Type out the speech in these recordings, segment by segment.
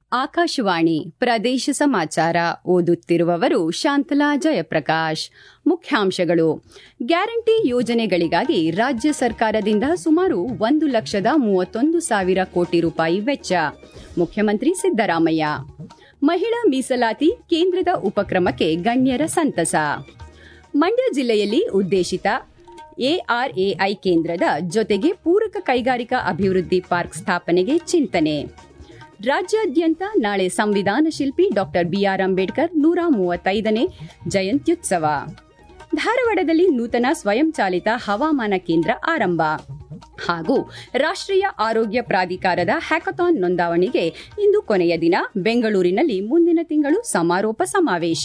ಆಕಾಶವಾಣಿ ಪ್ರದೇಶ ಸಮಾಚಾರ ಓದುತ್ತಿರುವವರು ಶಾಂತಲಾ ಜಯಪ್ರಕಾಶ್ ಮುಖ್ಯಾಂಶಗಳು ಗ್ಯಾರಂಟಿ ಯೋಜನೆಗಳಿಗಾಗಿ ರಾಜ್ಯ ಸರ್ಕಾರದಿಂದ ಸುಮಾರು ಒಂದು ಲಕ್ಷದ ಮೂವತ್ತೊಂದು ಸಾವಿರ ಕೋಟಿ ರೂಪಾಯಿ ವೆಚ್ಚ ಮುಖ್ಯಮಂತ್ರಿ ಸಿದ್ದರಾಮಯ್ಯ ಮಹಿಳಾ ಮೀಸಲಾತಿ ಕೇಂದ್ರದ ಉಪಕ್ರಮಕ್ಕೆ ಗಣ್ಯರ ಸಂತಸ ಮಂಡ್ಯ ಜಿಲ್ಲೆಯಲ್ಲಿ ಉದ್ದೇಶಿತ ಎಆರ್ಎಐ ಕೇಂದ್ರದ ಜೊತೆಗೆ ಪೂರಕ ಕೈಗಾರಿಕಾ ಅಭಿವೃದ್ಧಿ ಪಾರ್ಕ್ ಸ್ಥಾಪನೆಗೆ ಚಿಂತನೆ ರಾಜ್ಯಾದ್ಯಂತ ನಾಳೆ ಸಂವಿಧಾನ ಶಿಲ್ಪಿ ಡಾಕ್ಟರ್ ಬಿಆರ್ ಅಂಬೇಡ್ಕರ್ ನೂರ ಮೂವತ್ತೈದನೇ ಜಯಂತ್ಯುತ್ಸವ ಧಾರವಾಡದಲ್ಲಿ ನೂತನ ಸ್ವಯಂಚಾಲಿತ ಹವಾಮಾನ ಕೇಂದ್ರ ಆರಂಭ ಹಾಗೂ ರಾಷ್ಟ್ರೀಯ ಆರೋಗ್ಯ ಪ್ರಾಧಿಕಾರದ ಹ್ಯಾಕಥಾನ್ ನೋಂದಾವಣಿಗೆ ಇಂದು ಕೊನೆಯ ದಿನ ಬೆಂಗಳೂರಿನಲ್ಲಿ ಮುಂದಿನ ತಿಂಗಳು ಸಮಾರೋಪ ಸಮಾವೇಶ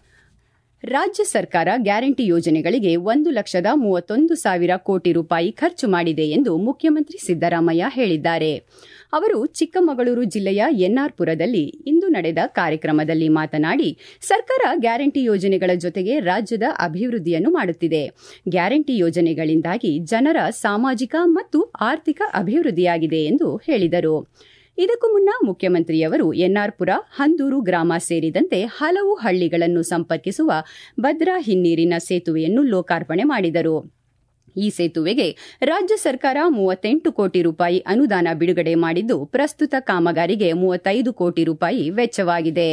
ರಾಜ್ಯ ಸರ್ಕಾರ ಗ್ಯಾರಂಟಿ ಯೋಜನೆಗಳಿಗೆ ಒಂದು ಲಕ್ಷದ ಮೂವತ್ತೊಂದು ಸಾವಿರ ಕೋಟಿ ರೂಪಾಯಿ ಖರ್ಚು ಮಾಡಿದೆ ಎಂದು ಮುಖ್ಯಮಂತ್ರಿ ಸಿದ್ದರಾಮಯ್ಯ ಹೇಳಿದ್ದಾರೆ ಅವರು ಚಿಕ್ಕಮಗಳೂರು ಜಿಲ್ಲೆಯ ಎನ್ಆರ್ಪುರದಲ್ಲಿ ಇಂದು ನಡೆದ ಕಾರ್ಯಕ್ರಮದಲ್ಲಿ ಮಾತನಾಡಿ ಸರ್ಕಾರ ಗ್ಯಾರಂಟಿ ಯೋಜನೆಗಳ ಜೊತೆಗೆ ರಾಜ್ಯದ ಅಭಿವೃದ್ಧಿಯನ್ನು ಮಾಡುತ್ತಿದೆ ಗ್ಯಾರಂಟಿ ಯೋಜನೆಗಳಿಂದಾಗಿ ಜನರ ಸಾಮಾಜಿಕ ಮತ್ತು ಆರ್ಥಿಕ ಅಭಿವೃದ್ಧಿಯಾಗಿದೆ ಎಂದು ಹೇಳಿದರು ಇದಕ್ಕೂ ಮುನ್ನ ಮುಖ್ಯಮಂತ್ರಿಯವರು ಎನ್ಆರ್ಪುರ ಹಂದೂರು ಗ್ರಾಮ ಸೇರಿದಂತೆ ಹಲವು ಹಳ್ಳಿಗಳನ್ನು ಸಂಪರ್ಕಿಸುವ ಭದ್ರಾ ಹಿನ್ನೀರಿನ ಸೇತುವೆಯನ್ನು ಲೋಕಾರ್ಪಣೆ ಮಾಡಿದರು ಈ ಸೇತುವೆಗೆ ರಾಜ್ಯ ಸರ್ಕಾರ ಮೂವತ್ತೆಂಟು ಕೋಟಿ ರೂಪಾಯಿ ಅನುದಾನ ಬಿಡುಗಡೆ ಮಾಡಿದ್ದು ಪ್ರಸ್ತುತ ಕಾಮಗಾರಿಗೆ ಮೂವತ್ತೈದು ಕೋಟಿ ರೂಪಾಯಿ ವೆಚ್ಚವಾಗಿದೆ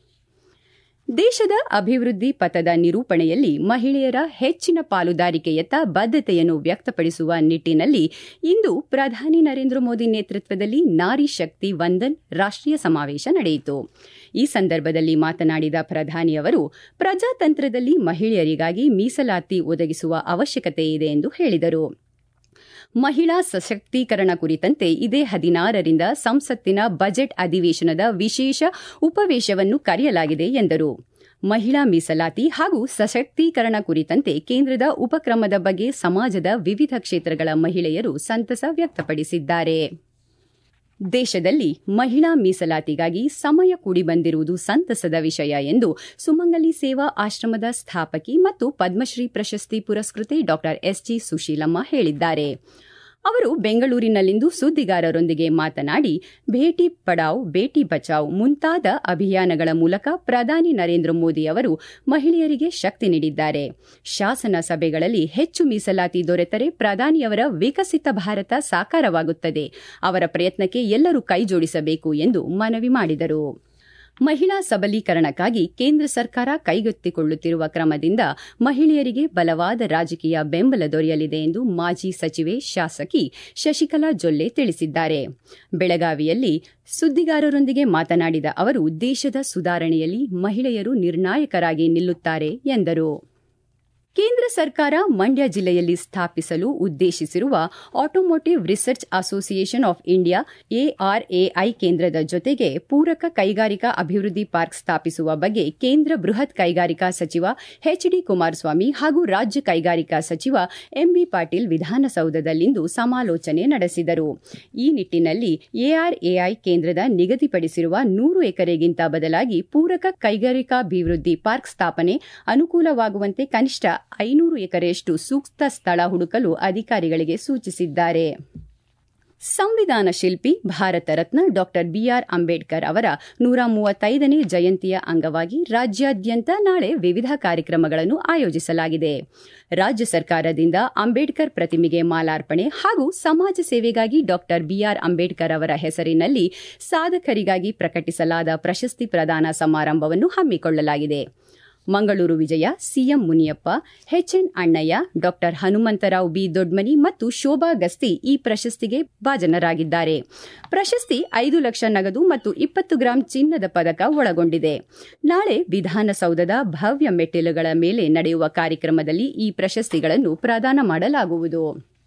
ದೇಶದ ಅಭಿವೃದ್ಧಿ ಪಥದ ನಿರೂಪಣೆಯಲ್ಲಿ ಮಹಿಳೆಯರ ಹೆಚ್ಚಿನ ಪಾಲುದಾರಿಕೆಯತ್ತ ಬದ್ಧತೆಯನ್ನು ವ್ಯಕ್ತಪಡಿಸುವ ನಿಟ್ಟಿನಲ್ಲಿ ಇಂದು ಪ್ರಧಾನಿ ನರೇಂದ್ರ ಮೋದಿ ನೇತೃತ್ವದಲ್ಲಿ ನಾರಿ ಶಕ್ತಿ ವಂದನ್ ರಾಷ್ಟ್ರೀಯ ಸಮಾವೇಶ ನಡೆಯಿತು ಈ ಸಂದರ್ಭದಲ್ಲಿ ಮಾತನಾಡಿದ ಪ್ರಧಾನಿಯವರು ಪ್ರಜಾತಂತ್ರದಲ್ಲಿ ಮಹಿಳೆಯರಿಗಾಗಿ ಮೀಸಲಾತಿ ಒದಗಿಸುವ ಅವಶ್ಯಕತೆ ಇದೆ ಎಂದು ಹೇಳಿದರು ಮಹಿಳಾ ಸಶಕ್ತೀಕರಣ ಕುರಿತಂತೆ ಇದೇ ಹದಿನಾರರಿಂದ ಸಂಸತ್ತಿನ ಬಜೆಟ್ ಅಧಿವೇಶನದ ವಿಶೇಷ ಉಪವೇಶವನ್ನು ಕರೆಯಲಾಗಿದೆ ಎಂದರು ಮಹಿಳಾ ಮೀಸಲಾತಿ ಹಾಗೂ ಸಶಕ್ತೀಕರಣ ಕುರಿತಂತೆ ಕೇಂದ್ರದ ಉಪಕ್ರಮದ ಬಗ್ಗೆ ಸಮಾಜದ ವಿವಿಧ ಕ್ಷೇತ್ರಗಳ ಮಹಿಳೆಯರು ಸಂತಸ ವ್ಯಕ್ತಪಡಿಸಿದ್ದಾರೆ ದೇಶದಲ್ಲಿ ಮಹಿಳಾ ಮೀಸಲಾತಿಗಾಗಿ ಸಮಯ ಕೂಡಿ ಬಂದಿರುವುದು ಸಂತಸದ ವಿಷಯ ಎಂದು ಸುಮಂಗಲಿ ಸೇವಾ ಆಶ್ರಮದ ಸ್ಥಾಪಕಿ ಮತ್ತು ಪದ್ಮಶ್ರೀ ಪ್ರಶಸ್ತಿ ಪುರಸ್ಕೃತೆ ಡಾ ಎಸ್ಜಿ ಸುಶೀಲಮ್ಮ ಹೇಳಿದ್ದಾರೆ ಅವರು ಬೆಂಗಳೂರಿನಲ್ಲಿಂದು ಸುದ್ದಿಗಾರರೊಂದಿಗೆ ಮಾತನಾಡಿ ಭೇಟಿ ಪಡಾವ್ ಬೇಟಿ ಬಚಾವ್ ಮುಂತಾದ ಅಭಿಯಾನಗಳ ಮೂಲಕ ಪ್ರಧಾನಿ ನರೇಂದ್ರ ಮೋದಿ ಅವರು ಮಹಿಳೆಯರಿಗೆ ಶಕ್ತಿ ನೀಡಿದ್ದಾರೆ ಶಾಸನ ಸಭೆಗಳಲ್ಲಿ ಹೆಚ್ಚು ಮೀಸಲಾತಿ ದೊರೆತರೆ ಪ್ರಧಾನಿಯವರ ವಿಕಸಿತ ಭಾರತ ಸಾಕಾರವಾಗುತ್ತದೆ ಅವರ ಪ್ರಯತ್ನಕ್ಕೆ ಎಲ್ಲರೂ ಕೈಜೋಡಿಸಬೇಕು ಎಂದು ಮನವಿ ಮಾಡಿದರು ಮಹಿಳಾ ಸಬಲೀಕರಣಕ್ಕಾಗಿ ಕೇಂದ್ರ ಸರ್ಕಾರ ಕೈಗೆತ್ತಿಕೊಳ್ಳುತ್ತಿರುವ ಕ್ರಮದಿಂದ ಮಹಿಳೆಯರಿಗೆ ಬಲವಾದ ರಾಜಕೀಯ ಬೆಂಬಲ ದೊರೆಯಲಿದೆ ಎಂದು ಮಾಜಿ ಸಚಿವೆ ಶಾಸಕಿ ಶಶಿಕಲಾ ಜೊಲ್ಲೆ ತಿಳಿಸಿದ್ದಾರೆ ಬೆಳಗಾವಿಯಲ್ಲಿ ಸುದ್ದಿಗಾರರೊಂದಿಗೆ ಮಾತನಾಡಿದ ಅವರು ದೇಶದ ಸುಧಾರಣೆಯಲ್ಲಿ ಮಹಿಳೆಯರು ನಿರ್ಣಾಯಕರಾಗಿ ನಿಲ್ಲುತ್ತಾರೆ ಎಂದರು ಕೇಂದ್ರ ಸರ್ಕಾರ ಮಂಡ್ಯ ಜಿಲ್ಲೆಯಲ್ಲಿ ಸ್ಥಾಪಿಸಲು ಉದ್ದೇಶಿಸಿರುವ automotive research association of India ARAI ಕೇಂದ್ರದ ಜೊತೆಗೆ ಪೂರಕ ಕೈಗಾರಿಕಾ ಅಭಿವೃದ್ಧಿ ಪಾರ್ಕ್ ಸ್ಥಾಪಿಸುವ ಬಗ್ಗೆ ಕೇಂದ್ರ ಬೃಹತ್ ಕೈಗಾರಿಕಾ ಸಚಿವ ಎಚ್ಡಿ ಕುಮಾರಸ್ವಾಮಿ ಹಾಗೂ ರಾಜ್ಯ ಕೈಗಾರಿಕಾ ಸಚಿವ ಎಂಬಿ ಪಾಟೀಲ್ ವಿಧಾನಸೌಧದಲ್ಲಿಂದು ಸಮಾಲೋಚನೆ ನಡೆಸಿದರು ಈ ನಿಟ್ಟಿನಲ್ಲಿ ಎಆರ್ಎಐ ಕೇಂದ್ರದ ನಿಗದಿಪಡಿಸಿರುವ ನೂರು ಎಕರೆಗಿಂತ ಬದಲಾಗಿ ಪೂರಕ ಕೈಗಾರಿಕಾಭಿವೃದ್ಧಿ ಪಾರ್ಕ್ ಸ್ಥಾಪನೆ ಅನುಕೂಲವಾಗುವಂತೆ ಕನಿಷ್ಠ ಐನೂರು ಎಕರೆಯಷ್ಟು ಸೂಕ್ತ ಸ್ಥಳ ಹುಡುಕಲು ಅಧಿಕಾರಿಗಳಿಗೆ ಸೂಚಿಸಿದ್ದಾರೆ ಸಂವಿಧಾನ ಶಿಲ್ಪಿ ಭಾರತ ರತ್ನ ಡಾ ಬಿಆರ್ ಅಂಬೇಡ್ಕರ್ ಅವರ ನೂರ ಮೂವತ್ತೈದನೇ ಜಯಂತಿಯ ಅಂಗವಾಗಿ ರಾಜ್ಯಾದ್ಯಂತ ನಾಳೆ ವಿವಿಧ ಕಾರ್ಯಕ್ರಮಗಳನ್ನು ಆಯೋಜಿಸಲಾಗಿದೆ ರಾಜ್ಯ ಸರ್ಕಾರದಿಂದ ಅಂಬೇಡ್ಕರ್ ಪ್ರತಿಮೆಗೆ ಮಾಲಾರ್ಪಣೆ ಹಾಗೂ ಸಮಾಜ ಸೇವೆಗಾಗಿ ಡಾ ಬಿಆರ್ ಅಂಬೇಡ್ಕರ್ ಅವರ ಹೆಸರಿನಲ್ಲಿ ಸಾಧಕರಿಗಾಗಿ ಪ್ರಕಟಿಸಲಾದ ಪ್ರಶಸ್ತಿ ಪ್ರದಾನ ಸಮಾರಂಭವನ್ನು ಹಮ್ಮಿಕೊಳ್ಳಲಾಗಿದೆ ಮಂಗಳೂರು ವಿಜಯ ಸಿಎಂ ಮುನಿಯಪ್ಪ ಎಚ್ಎನ್ ಅಣ್ಣಯ್ಯ ಡಾ ಹನುಮಂತರಾವ್ ಬಿ ದೊಡ್ಮನಿ ಮತ್ತು ಶೋಭಾ ಗಸ್ತಿ ಈ ಪ್ರಶಸ್ತಿಗೆ ಭಾಜನರಾಗಿದ್ದಾರೆ ಪ್ರಶಸ್ತಿ ಐದು ಲಕ್ಷ ನಗದು ಮತ್ತು ಇಪ್ಪತ್ತು ಗ್ರಾಂ ಚಿನ್ನದ ಪದಕ ಒಳಗೊಂಡಿದೆ ನಾಳೆ ವಿಧಾನಸೌಧದ ಭವ್ಯ ಮೆಟ್ಟಿಲುಗಳ ಮೇಲೆ ನಡೆಯುವ ಕಾರ್ಯಕ್ರಮದಲ್ಲಿ ಈ ಪ್ರಶಸ್ತಿಗಳನ್ನು ಪ್ರದಾನ ಮಾಡಲಾಗುವುದು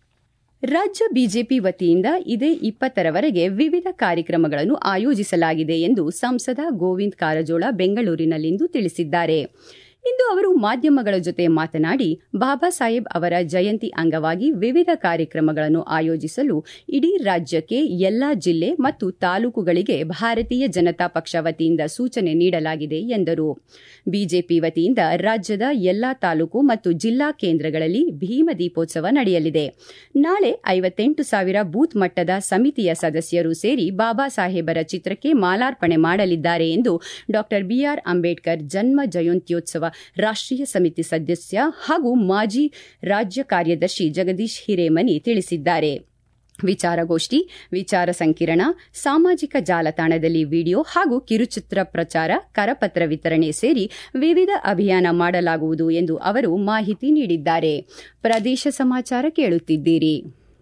ರಾಜ್ಯ ಬಿಜೆಪಿ ವತಿಯಿಂದ ಇದೇ ಇಪ್ಪತ್ತರವರೆಗೆ ವಿವಿಧ ಕಾರ್ಯಕ್ರಮಗಳನ್ನು ಆಯೋಜಿಸಲಾಗಿದೆ ಎಂದು ಸಂಸದ ಗೋವಿಂದ್ ಕಾರಜೋಳ ಬೆಂಗಳೂರಿನಲ್ಲಿಂದು ತಿಳಿಸಿದ್ದಾರೆ ಇಂದು ಅವರು ಮಾಧ್ಯಮಗಳ ಜೊತೆ ಮಾತನಾಡಿ ಬಾಬಾ ಸಾಹೇಬ್ ಅವರ ಜಯಂತಿ ಅಂಗವಾಗಿ ವಿವಿಧ ಕಾರ್ಯಕ್ರಮಗಳನ್ನು ಆಯೋಜಿಸಲು ಇಡೀ ರಾಜ್ಯಕ್ಕೆ ಎಲ್ಲಾ ಜಿಲ್ಲೆ ಮತ್ತು ತಾಲೂಕುಗಳಿಗೆ ಭಾರತೀಯ ಜನತಾ ಪಕ್ಷ ವತಿಯಿಂದ ಸೂಚನೆ ನೀಡಲಾಗಿದೆ ಎಂದರು ಬಿಜೆಪಿ ವತಿಯಿಂದ ರಾಜ್ಯದ ಎಲ್ಲಾ ತಾಲೂಕು ಮತ್ತು ಜಿಲ್ಲಾ ಕೇಂದ್ರಗಳಲ್ಲಿ ಭೀಮ ದೀಪೋತ್ಸವ ನಡೆಯಲಿದೆ ನಾಳೆ ಐವತ್ತೆಂಟು ಸಾವಿರ ಬೂತ್ ಮಟ್ಟದ ಸಮಿತಿಯ ಸದಸ್ಯರು ಸೇರಿ ಬಾಬಾ ಸಾಹೇಬರ ಚಿತ್ರಕ್ಕೆ ಮಾಲಾರ್ಪಣೆ ಮಾಡಲಿದ್ದಾರೆ ಎಂದು ಡಾ ಬಿಆರ್ ಅಂಬೇಡ್ಕರ್ ಜನ್ಮ ಜಯಂತ್ಯೋತ್ಸವ ರಾಷ್ಟ್ರೀಯ ಸಮಿತಿ ಸದಸ್ಯ ಹಾಗೂ ಮಾಜಿ ರಾಜ್ಯ ಕಾರ್ಯದರ್ಶಿ ಜಗದೀಶ್ ಹಿರೇಮನಿ ತಿಳಿಸಿದ್ದಾರೆ ವಿಚಾರಗೋಷ್ಠಿ ವಿಚಾರ ಸಂಕಿರಣ ಸಾಮಾಜಿಕ ಜಾಲತಾಣದಲ್ಲಿ ವಿಡಿಯೋ ಹಾಗೂ ಕಿರುಚಿತ್ರ ಪ್ರಚಾರ ಕರಪತ್ರ ವಿತರಣೆ ಸೇರಿ ವಿವಿಧ ಅಭಿಯಾನ ಮಾಡಲಾಗುವುದು ಎಂದು ಅವರು ಮಾಹಿತಿ ನೀಡಿದ್ದಾರೆ ಪ್ರದೇಶ ಸಮಾಚಾರ ಕೇಳುತ್ತಿದ್ದೀರಿ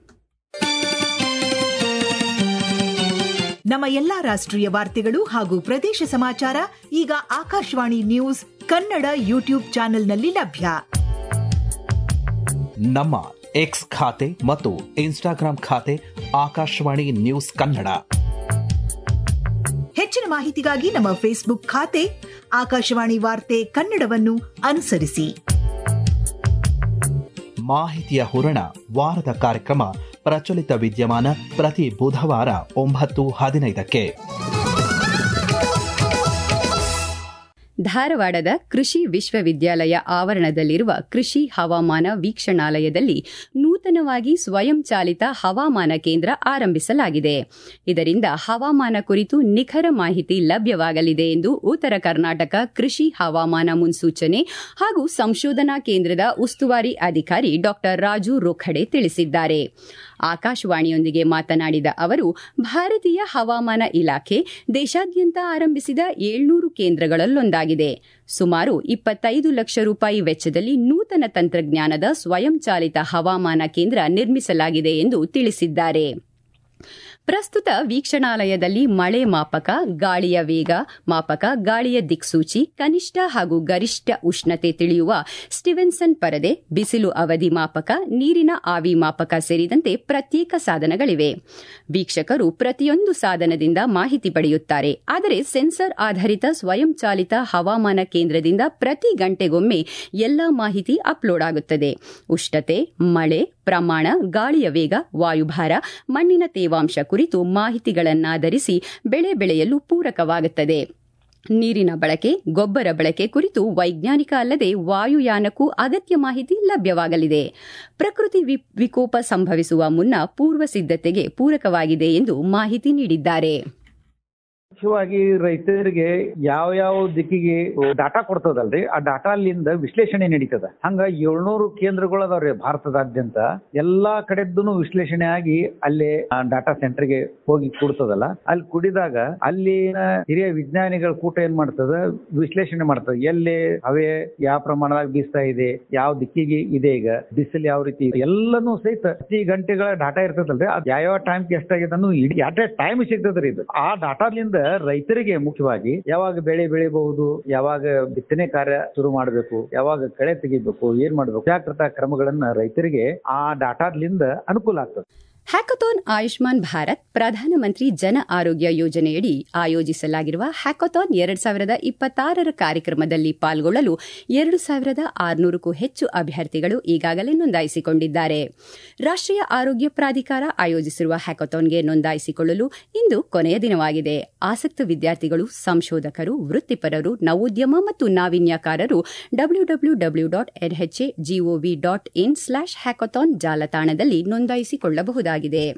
ನಮ್ಮ ಎಲ್ಲಾ ರಾಷ್ಟ್ರೀಯ ವಾರ್ತೆಗಳು ಹಾಗೂ ಪ್ರದೇಶ ಸಮಾಚಾರ ಈಗ ಆಕಾಶವಾಣಿ ನ್ಯೂಸ್ ಕನ್ನಡ ಯೂಟ್ಯೂಬ್ ಚಾನೆಲ್ನಲ್ಲಿ ಲಭ್ಯ ನಮ್ಮ ಎಕ್ಸ್ ಖಾತೆ ಮತ್ತು ಇನ್ಸ್ಟಾಗ್ರಾಂ ಖಾತೆ ಆಕಾಶವಾಣಿ ನ್ಯೂಸ್ ಕನ್ನಡ ಹೆಚ್ಚಿನ ಮಾಹಿತಿಗಾಗಿ ನಮ್ಮ ಫೇಸ್ಬುಕ್ ಖಾತೆ ಆಕಾಶವಾಣಿ ವಾರ್ತೆ ಕನ್ನಡವನ್ನು ಅನುಸರಿಸಿ ಮಾಹಿತಿಯ ಹೂರಣ ವಾರದ ಕಾರ್ಯಕ್ರಮ ಪ್ರಚಲಿತ ವಿದ್ಯಮಾನ ಪ್ರತಿ ಬುಧವಾರ ಒಂಬತ್ತು ಹದಿನೈದಕ್ಕೆ ಧಾರವಾಡದ ಕೃಷಿ ವಿಶ್ವವಿದ್ಯಾಲಯ ಆವರಣದಲ್ಲಿರುವ ಕೃಷಿ ಹವಾಮಾನ ವೀಕ್ಷಣಾಲಯದಲ್ಲಿ ನೂತನವಾಗಿ ಸ್ವಯಂಚಾಲಿತ ಹವಾಮಾನ ಕೇಂದ್ರ ಆರಂಭಿಸಲಾಗಿದೆ ಇದರಿಂದ ಹವಾಮಾನ ಕುರಿತು ನಿಖರ ಮಾಹಿತಿ ಲಭ್ಯವಾಗಲಿದೆ ಎಂದು ಉತ್ತರ ಕರ್ನಾಟಕ ಕೃಷಿ ಹವಾಮಾನ ಮುನ್ಸೂಚನೆ ಹಾಗೂ ಸಂಶೋಧನಾ ಕೇಂದ್ರದ ಉಸ್ತುವಾರಿ ಅಧಿಕಾರಿ ಡಾ ರಾಜು ರೋಖಡೆ ತಿಳಿಸಿದ್ದಾರೆ ಆಕಾಶವಾಣಿಯೊಂದಿಗೆ ಮಾತನಾಡಿದ ಅವರು ಭಾರತೀಯ ಹವಾಮಾನ ಇಲಾಖೆ ದೇಶಾದ್ಯಂತ ಆರಂಭಿಸಿದ ಏಳ್ನೂರು ಕೇಂದ್ರಗಳಲ್ಲೊಂದಾಗಿದೆ ಸುಮಾರು ಇಪ್ಪತ್ತೈದು ಲಕ್ಷ ರೂಪಾಯಿ ವೆಚ್ಚದಲ್ಲಿ ನೂತನ ತಂತ್ರಜ್ಞಾನದ ಸ್ವಯಂಚಾಲಿತ ಹವಾಮಾನ ಕೇಂದ್ರ ನಿರ್ಮಿಸಲಾಗಿದೆ ಎಂದು ತಿಳಿಸಿದ್ದಾರೆ ಪ್ರಸ್ತುತ ವೀಕ್ಷಣಾಲಯದಲ್ಲಿ ಮಳೆ ಮಾಪಕ ಗಾಳಿಯ ವೇಗ ಮಾಪಕ ಗಾಳಿಯ ದಿಕ್ಸೂಚಿ ಕನಿಷ್ಠ ಹಾಗೂ ಗರಿಷ್ಠ ಉಷ್ಣತೆ ತಿಳಿಯುವ ಸ್ಟಿವೆನ್ಸನ್ ಪರದೆ ಬಿಸಿಲು ಅವಧಿ ಮಾಪಕ ನೀರಿನ ಆವಿ ಮಾಪಕ ಸೇರಿದಂತೆ ಪ್ರತ್ಯೇಕ ಸಾಧನಗಳಿವೆ ವೀಕ್ಷಕರು ಪ್ರತಿಯೊಂದು ಸಾಧನದಿಂದ ಮಾಹಿತಿ ಪಡೆಯುತ್ತಾರೆ ಆದರೆ ಸೆನ್ಸರ್ ಆಧಾರಿತ ಸ್ವಯಂಚಾಲಿತ ಹವಾಮಾನ ಕೇಂದ್ರದಿಂದ ಪ್ರತಿ ಗಂಟೆಗೊಮ್ಮೆ ಎಲ್ಲಾ ಮಾಹಿತಿ ಅಪ್ಲೋಡ್ ಆಗುತ್ತದೆ ಉಷ್ಣತೆ ಮಳೆ ಪ್ರಮಾಣ ಗಾಳಿಯ ವೇಗ ವಾಯುಭಾರ ಮಣ್ಣಿನ ತೇವಾಂಶ ಕುರಿತು ಮಾಹಿತಿಗಳನ್ನಾಧರಿಸಿ ಬೆಳೆ ಬೆಳೆಯಲು ಪೂರಕವಾಗುತ್ತದೆ ನೀರಿನ ಬಳಕೆ ಗೊಬ್ಬರ ಬಳಕೆ ಕುರಿತು ವೈಜ್ಞಾನಿಕ ಅಲ್ಲದೆ ವಾಯುಯಾನಕ್ಕೂ ಅಗತ್ಯ ಮಾಹಿತಿ ಲಭ್ಯವಾಗಲಿದೆ ಪ್ರಕೃತಿ ವಿಕೋಪ ಸಂಭವಿಸುವ ಮುನ್ನ ಪೂರ್ವ ಸಿದ್ಧತೆಗೆ ಪೂರಕವಾಗಿದೆ ಎಂದು ಮಾಹಿತಿ ನೀಡಿದ್ದಾರೆ ಮುಖ್ಯವಾಗಿ ರೈತರಿಗೆ ಯಾವ ಯಾವ ದಿಕ್ಕಿಗೆ ಡಾಟಾ ಕೊಡ್ತದಲ್ರಿ ಆ ಡಾಟಾಲಿಂದ ವಿಶ್ಲೇಷಣೆ ನಡೀತದ ಹಂಗ ಏಳ್ನೂರು ಕೇಂದ್ರಗಳು ಅದಾವ್ರಿ ಭಾರತದಾದ್ಯಂತ ಎಲ್ಲಾ ಕಡೆದ್ದು ವಿಶ್ಲೇಷಣೆ ಆಗಿ ಅಲ್ಲಿ ಡಾಟಾ ಸೆಂಟರ್ಗೆ ಹೋಗಿ ಕೂಡ್ತದಲ್ಲ ಅಲ್ಲಿ ಕುಡಿದಾಗ ಅಲ್ಲಿನ ಹಿರಿಯ ವಿಜ್ಞಾನಿಗಳ ಕೂಟ ಏನ್ ಮಾಡ್ತದ ವಿಶ್ಲೇಷಣೆ ಮಾಡ್ತದ ಎಲ್ಲಿ ಹವೆ ಯಾವ ಪ್ರಮಾಣದಾಗ ಬೀಸ್ತಾ ಇದೆ ಯಾವ ದಿಕ್ಕಿಗೆ ಇದೆ ಈಗ ಬಿಸಿಲು ಯಾವ ರೀತಿ ಇದೆ ಎಲ್ಲನೂ ಸಹಿತ ಪ್ರತಿ ಗಂಟೆಗಳ ಡಾಟಾ ಇರ್ತದಲ್ರಿ ಅದ್ ಯಾವ ಟೈಮ್ ಎಷ್ಟಾಗಿದೆ ಅನ್ನೋ ಇಡೀ ಅಟ್ ಟೈಮ್ ಸಿಗ್ತದ್ರಿ ಇದು ಆ ಡಾಟಾಲಿಂದ ರೈತರಿಗೆ ಮುಖ್ಯವಾಗಿ ಯಾವಾಗ ಬೆಳೆ ಬೆಳಿಬಹುದು ಯಾವಾಗ ಬಿತ್ತನೆ ಕಾರ್ಯ ಶುರು ಮಾಡಬೇಕು ಯಾವಾಗ ಕಳೆ ತೆಗಿಬೇಕು ಏನ್ ಮಾಡಬೇಕು ಜಾಗೃತಾ ಕ್ರಮಗಳನ್ನ ರೈತರಿಗೆ ಆ ಡಾಟಾದ್ಲಿಂದ ಅನುಕೂಲ ಆಗ್ತದೆ ಹ್ಯಾಕಥಾನ್ ಆಯುಷ್ಮಾನ್ ಭಾರತ್ ಪ್ರಧಾನಮಂತ್ರಿ ಜನ ಆರೋಗ್ಯ ಯೋಜನೆಯಡಿ ಆಯೋಜಿಸಲಾಗಿರುವ ಹ್ಯಾಕಥಾನ್ ಎರಡ್ ಸಾವಿರದ ಇಪ್ಪತ್ತಾರರ ಕಾರ್ಯಕ್ರಮದಲ್ಲಿ ಪಾಲ್ಗೊಳ್ಳಲು ಎರಡು ಸಾವಿರದ ಆರುನೂರಕ್ಕೂ ಹೆಚ್ಚು ಅಭ್ಯರ್ಥಿಗಳು ಈಗಾಗಲೇ ನೋಂದಾಯಿಸಿಕೊಂಡಿದ್ದಾರೆ ರಾಷ್ಟ್ರೀಯ ಆರೋಗ್ಯ ಪ್ರಾಧಿಕಾರ ಆಯೋಜಿಸಿರುವ ಹ್ಯಾಕಥಾನ್ಗೆ ನೋಂದಾಯಿಸಿಕೊಳ್ಳಲು ಇಂದು ಕೊನೆಯ ದಿನವಾಗಿದೆ ಆಸಕ್ತ ವಿದ್ಯಾರ್ಥಿಗಳು ಸಂಶೋಧಕರು ವೃತ್ತಿಪರರು ನವೋದ್ಯಮ ಮತ್ತು ನಾವೀನ್ಯಕಾರರು W W W dot NHA GOV dot in slash hackathon ಜಾಲತಾಣದಲ್ಲಿ ನೋಂದಾಯಿಸಿಕೊಳ್ಳಬಹುದಾಗಿದೆ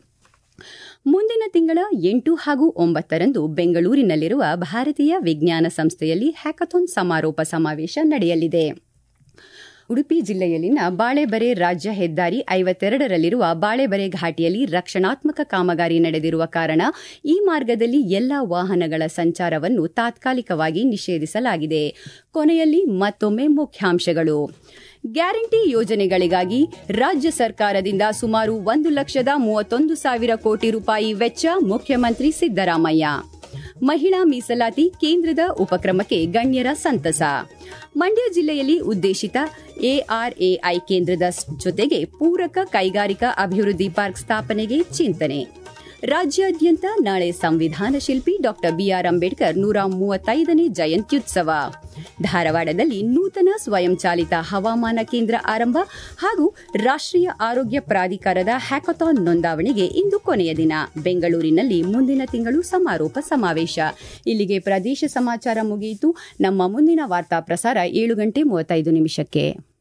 ಮುಂದಿನ ತಿಂಗಳ ಎಂಟು ಹಾಗೂ ಒಂಬತ್ತರಂದು ಬೆಂಗಳೂರಿನಲ್ಲಿರುವ ಭಾರತೀಯ ವಿಜ್ಞಾನ ಸಂಸ್ಥೆಯಲ್ಲಿ ಹ್ಯಾಕಥಾನ್ ಸಮಾರೋಪ ಸಮಾವೇಶ ನಡೆಯಲಿದೆ ಉಡುಪಿ ಜಿಲ್ಲೆಯಲ್ಲಿನ ಬಾಳೆಬರೆ ರಾಜ್ಯ ಹೆದ್ದಾರಿ ಐವತ್ತೆರಡರಲ್ಲಿರುವ ಬಾಳೆಬರೆ ಘಾಟಿಯಲ್ಲಿ ರಕ್ಷಣಾತ್ಮಕ ಕಾಮಗಾರಿ ನಡೆದಿರುವ ಕಾರಣ ಈ ಮಾರ್ಗದಲ್ಲಿ ಎಲ್ಲಾ ವಾಹನಗಳ ಸಂಚಾರವನ್ನು ತಾತ್ಕಾಲಿಕವಾಗಿ ನಿಷೇಧಿಸಲಾಗಿದೆ ಕೊನೆಯಲ್ಲಿ ಮತ್ತೊಮ್ಮೆ ಮುಖ್ಯಾಂಶಗಳು ಗ್ಯಾರಂಟಿ ಯೋಜನೆಗಳಿಗಾಗಿ ರಾಜ್ಯ ಸರ್ಕಾರದಿಂದ ಸುಮಾರು ಒಂದು ಲಕ್ಷದ ಮೂವತ್ತೊಂದು ಸಾವಿರ ಕೋಟಿ ರೂಪಾಯಿ ವೆಚ್ಚ ಮುಖ್ಯಮಂತ್ರಿ ಸಿದ್ದರಾಮಯ್ಯ ಮಹಿಳಾ ಮೀಸಲಾತಿ ಕೇಂದ್ರದ ಉಪಕ್ರಮಕ್ಕೆ ಗಣ್ಯರ ಸಂತಸ ಮಂಡ್ಯ ಜಿಲ್ಲೆಯಲ್ಲಿ ಉದ್ದೇಶಿತ ಎಆರ್ಎಐ ಕೇಂದ್ರದ ಜೊತೆಗೆ ಪೂರಕ ಕೈಗಾರಿಕಾ ಅಭಿವೃದ್ಧಿ ಪಾರ್ಕ್ ಸ್ಥಾಪನೆಗೆ ಚಿಂತನೆ ರಾಜ್ಯಾದ್ಯಂತ ನಾಳೆ ಸಂವಿಧಾನ ಶಿಲ್ಪಿ ಡಾ ಬಿಆರ್ ಅಂಬೇಡ್ಕರ್ ನೂರ ಮೂವತ್ತೈದನೇ ಜಯಂತ್ಯುತ್ಸವ ಧಾರವಾಡದಲ್ಲಿ ನೂತನ ಸ್ವಯಂಚಾಲಿತ ಹವಾಮಾನ ಕೇಂದ್ರ ಆರಂಭ ಹಾಗೂ ರಾಷ್ಟ್ರೀಯ ಆರೋಗ್ಯ ಪ್ರಾಧಿಕಾರದ ಹ್ಯಾಕಥಾನ್ ನೋಂದಾವಣಿಗೆ ಇಂದು ಕೊನೆಯ ದಿನ ಬೆಂಗಳೂರಿನಲ್ಲಿ ಮುಂದಿನ ತಿಂಗಳು ಸಮಾರೋಪ ಸಮಾವೇಶ ಇಲ್ಲಿಗೆ ಪ್ರದೇಶ ಸಮಾಚಾರ ಮುಗಿಯಿತು ನಮ್ಮ ಮುಂದಿನ ವಾರ್ತಾ ಪ್ರಸಾರ ಏಳು ಗಂಟೆ ಮೂವತ್ತೈದು ನಿಮಿಷಕ್ಕೆ